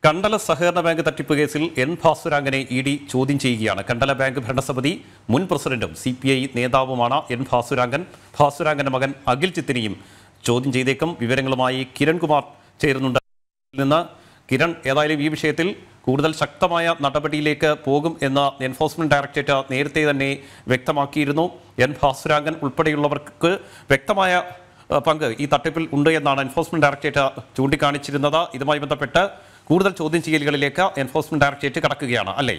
കണ്ടല സഹകരണ ബാങ്ക് തട്ടിപ്പ് കേസിൽ എൻ ഭാസുരാങ്കനെ ഇ ഡി ചോദ്യം ചെയ്യുകയാണ് കണ്ടല ബാങ്ക് ഭരണസമിതി മുൻ പ്രസിഡന്റും സി പി ഐ നേതാവുമാണ് എൻ ഭാസുരാങ്കൻ ഭാസുരാങ്കന്റെ മകൻ അഖിൽ ചിത്തിനെയും ചോദ്യം ചെയ്തേക്കും വിവരങ്ങളുമായി കിരൺകുമാർ ചേരുന്നുണ്ട് ഇതിൽ നിന്ന് കിരൺ ഏതായാലും ഈ വിഷയത്തിൽ കൂടുതൽ ശക്തമായ നടപടിയിലേക്ക് പോകും എന്ന് എൻഫോഴ്സ്മെന്റ് ഡയറക്ടറേറ്റ് നേരത്തെ തന്നെ വ്യക്തമാക്കിയിരുന്നു എൻ ഭാസുരാങ്കൻ ഉൾപ്പെടെയുള്ളവർക്ക് വ്യക്തമായ ഏഹ്, പങ്ക് ഈ തട്ടിപ്പിൽ ഉണ്ട് എന്നാണ് എൻഫോഴ്സ്മെന്റ് ഡയറക്ടറേറ്റ് ചൂണ്ടിക്കാണിച്ചിരുന്നത് ഇതുമായി ബന്ധപ്പെട്ട് കൂടുതൽ ചോദ്യം ചെയ്യലുകളിലേക്ക് എൻഫോഴ്സ്മെന്റ് ഡയറക്ടറേറ്റ് കടക്കുകയാണ് അല്ലേ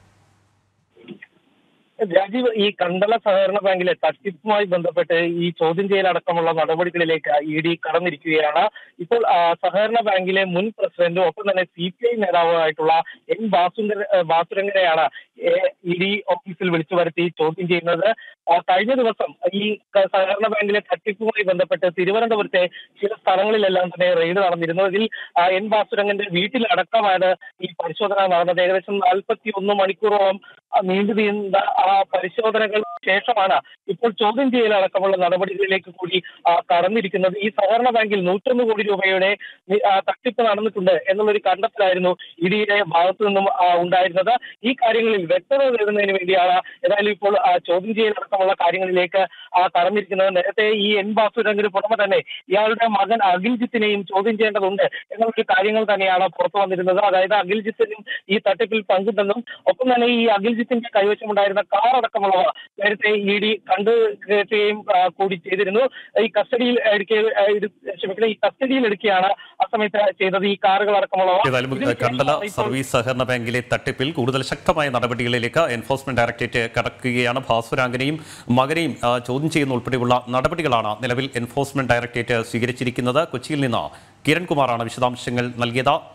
രാജീവ് ഈ കണ്ടല സഹകരണ ബാങ്കിലെ തട്ടിപ്പുമായി ബന്ധപ്പെട്ട് ഈ ചോദ്യം ചെയ്യലടക്കമുള്ള നടപടികളിലേക്ക് ഇ ഡി കടന്നിരിക്കുകയാണ് ഇപ്പോൾ ആ, സഹകരണ ബാങ്കിലെ മുൻ പ്രസിഡന്റും ഒപ്പം തന്നെ സി പി ഐ നേതാവുമായിട്ടുള്ള എൻ ബാസുങ്കര ബാസുരംഗനെയാണ് ഇ ഡി ഓഫീസിൽ വിളിച്ചു വരുത്തി ചോദ്യം ചെയ്യുന്നത് ആ, കഴിഞ്ഞ ദിവസം ഈ ക- സഹകരണ ബാങ്കിലെ തട്ടിപ്പുമായി ബന്ധപ്പെട്ട് തിരുവനന്തപുരത്തെ ചില സ്ഥലങ്ങളിലെല്ലാം തന്നെ റെയ്ഡ് നടന്നിരുന്നു ഇതിൽ ആ, എൻ ബാസുരംഗന്റെ വീട്ടിലടക്കമാണ് ഈ പരിശോധന നടന്നത് ഏകദേശം നാൽപ്പത്തി ഒന്ന് മണിക്കൂറോളം ആ, നീണ്ടു നീണ്ട ആ പരിശോധനകൾ ശേഷമാണ് ഇപ്പോൾ ചോദ്യം ചെയ്യലടക്കമുള്ള നടപടികളിലേക്ക് കൂടി ആ, കടന്നിരിക്കുന്നത് ഈ സഹകരണ ബാങ്കിൽ നൂറ്റൊന്ന് കോടി രൂപയുടെ നി- ആ, തട്ടിപ്പ് നടന്നിട്ടുണ്ട് എന്നുള്ളൊരു കണ്ടെത്തലായിരുന്നു ഇഡിയുടെ ഭാഗത്തു നിന്നും ആ, ഉണ്ടായിരുന്നത് ഈ കാര്യങ്ങളിൽ വ്യക്തത നേടുന്നതിന് വേണ്ടിയാണ് ഏതായാലും ഇപ്പോൾ ആ, ചോദ്യം ചെയ്യലടക്കമുള്ള കാര്യങ്ങളിലേക്ക് ആ, കടന്നിരിക്കുന്നത് നേരത്തെ ഈ എൻ ബാസുരംഗിന് പുറമെ തന്നെ ഇയാളുടെ മകൻ അഖിൽജിത്തിനെയും ചോദ്യം ചെയ്യേണ്ടതുണ്ട് എന്നുള്ളൊരു കാര്യങ്ങൾ തന്നെയാണ് പുറത്തു വന്നിരുന്നത് അതായത് അഖിൽജിത്തിനും ഈ തട്ടിപ്പിൽ പങ്കുണ്ടെന്നും ഒപ്പം തന്നെ ഈ അഖിൽജിത്തിന്റെ കൈവശമുണ്ടായിരുന്ന കാർ അടക്കമുള്ളവ നേരത്തെ ഇ ഡി കണ്ടു കയറ്റുകയും ആ, കൂടി ചെയ്തിരുന്നു ഈ കസ്റ്റഡിയിൽ എടുക്കുക ആ, ഇത് ക്ഷമിക്കണം ഈ കസ്റ്റഡിയിൽ എടുക്കുകയാണ് ആ സമയത്ത് ചെയ്തത് ഈ കാറുകൾ അടക്കമുള്ളവ ഏതായാലും ഇതിനുശേഷം കണ്ടല ഇപ്പോൾ സർവീസ് സഹകരണ ബാങ്കിലെ തട്ടിപ്പിൽ കൂടുതൽ ശക്തമായ നടപടികളിലേക്ക് എൻഫോഴ്സ്മെന്റ് ഡയറക്ടറേറ്റ് കടക്കുകയാണ് ഭാസുരാങ്കനെയും മകനെയും ആ, ചോദ്യം ചെയ്യുന്ന ഉൾപ്പെടെയുള്ള നടപടികളാണ് നിലവിൽ എൻഫോഴ്സ്മെന്റ് ഡയറക്ടറേറ്റ് സ്വീകരിച്ചിരിക്കുന്നത് കൊച്ചിയിൽ നിന്ന് കിരൺകുമാറാണ് വിശദാംശങ്ങൾ നൽകിയത്